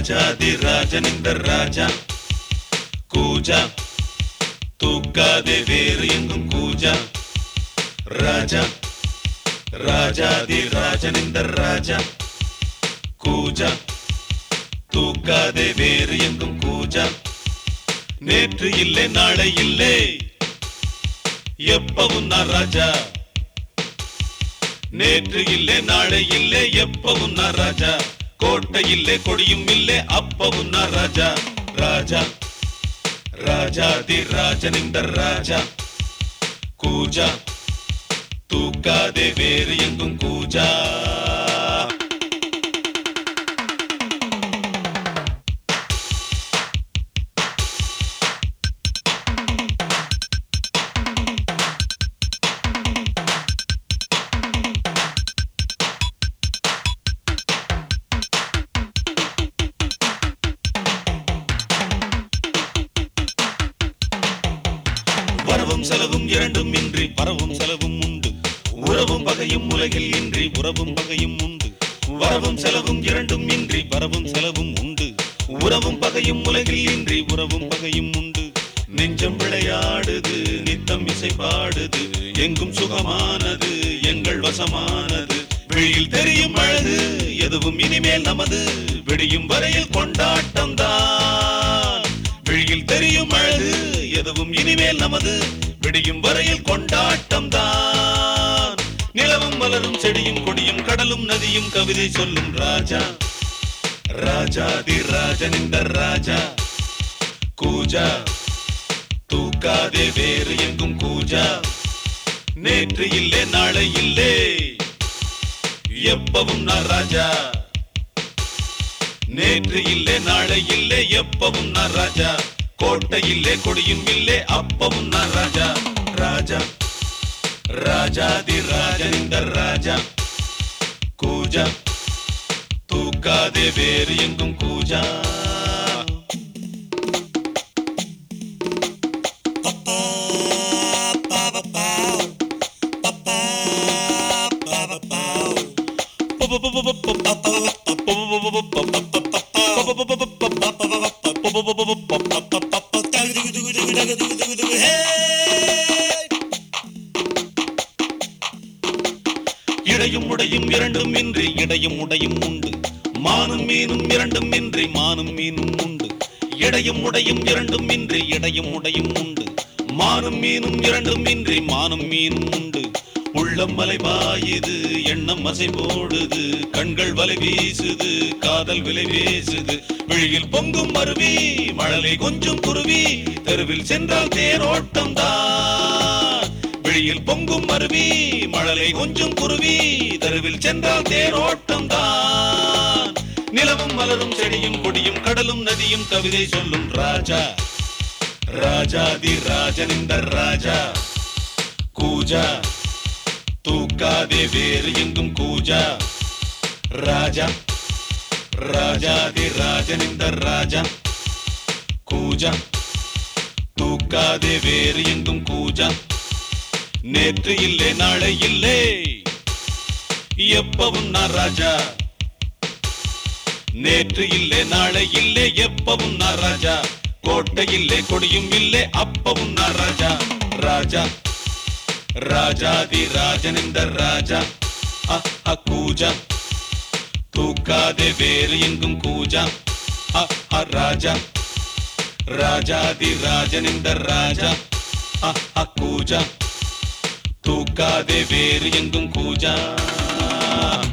ராஜாதி ராஜனிந்த ராஜா கூஜா தூக்காதே வேறு எங்கும் கூஜா ராஜா ராஜாதி ராஜனிந்த ராஜா கூஜா தூக்காதே வேறு எங்கும் கூஜா நேற்று இல்லை நாளை இல்லை எப்பவும் நான் ராஜா நேற்று இல்லை நாளை இல்லை எப்பவும் நான் ராஜா கோட்டை இல்லை கொடியும் இல்லை அப்பவும் நான் ராஜா ராஜா ராஜாதி ராஜனிந்த ராஜா கூஜா தூக்காதே வேறு எங்கும் கூஜா வரவும் செலவும் இரண்டும் இன்றி வரவும் செலவும் உண்டு உறவும் பகையும் உலகில் இன்றி உறவும் பகையும் உண்டு வரவும் செலவும் இரண்டும் இன்றி வரவும் செலவும் உண்டு உறவும் பகையும் உலகில் இன்றி உறவும் பகையும் உண்டு நெஞ்சம் விளையாடுது நித்தம் இசை பாடுது எங்கும் சுகமானது எங்கள் வசமானது வெளியில் தெரியும் அழகு எதுவும் இனிமேல் நமது விடியும் வரையில் கொண்டாட்டம் தான் வெளியில் தெரியும் அழகு எதுவும் இனிமேல் நமது விடியும் வரையில் கொண்டாட்டம் தான் நிலவும் மலரும் செடியும் கொடியும் கடலும் நதியும் கவிதை சொல்லும் ராஜா ராஜாதி ராஜனிந்த ராஜா கூஜா தூக்காதே வேறு எங்கும் கூஜா நேற்று இல்லை நாளை இல்லை எப்பவும் நான் ராஜா நேற்று இல்லை நாளை இல்லை எப்பவும் நான் ராஜா கோட்டை இல்லை கொடியும் இல்லை அப்பவும் நான் ராஜா ராஜா ராஜாதி ராஜனிந்த ராஜா கூஜா தூக்காதே வேறு எங்கும் கூஜா இடையும் உடையும் இரண்டும் இன்றி இடையும் உடையும் உண்டு மானும் மீனும் இரண்டும் இன்றி மானும் மீனும் உண்டு இடையும் உடையும் இரண்டும் இன்றி இடையும் உடையும் உண்டு மானும் மீனும் இரண்டும் இன்றி மானும் மீனும் உண்டு உள்ளம் மலை பாயுது எண்ணம் அசை போடுது கண்கள் வலை வீசுது காதல் விலை பேசுது விழியில் பொங்கும் அருவி மழலை கொஞ்சம் குருவி தெருவில் சென்றால் தேரோட்டம் தான் விழியில் பொங்கும் அருவி மழலை கொஞ்சம் குருவி தெருவில் சென்றால் தேரோட்டம் தான் நிலவும் மலரும் செடியும் கொடியும் கடலும் நதியும் கவிதை சொல்லும் ராஜா ராஜாதி ராஜனிந்த ராஜா கூஜா தூக்காதே வேறு எங்கும் கூஜா ராஜா ராஜாதி ராஜனிந்த ராஜா கூஜா தூக்காதே வேறு எங்கும் கூஜா நேற்று இல்லை நாளை இல்லை எப்பவும் நான் ராஜா நேற்று இல்லை நாளை இல்லை எப்பவும் நான் ராஜா கோட்டை இல்லை கொடியும் இல்லை அப்பவும் நான் ராஜா ராஜா ராஜாதி ராஜனிந்த ராஜா அ அ கூஜா தூக்காதே வேறு எங்கும் கூஜா அ அ ராஜா ராஜாதி ராஜனிந்த ராஜா அ அ கூஜா தூக்காதே வேறு எங்கும் கூஜா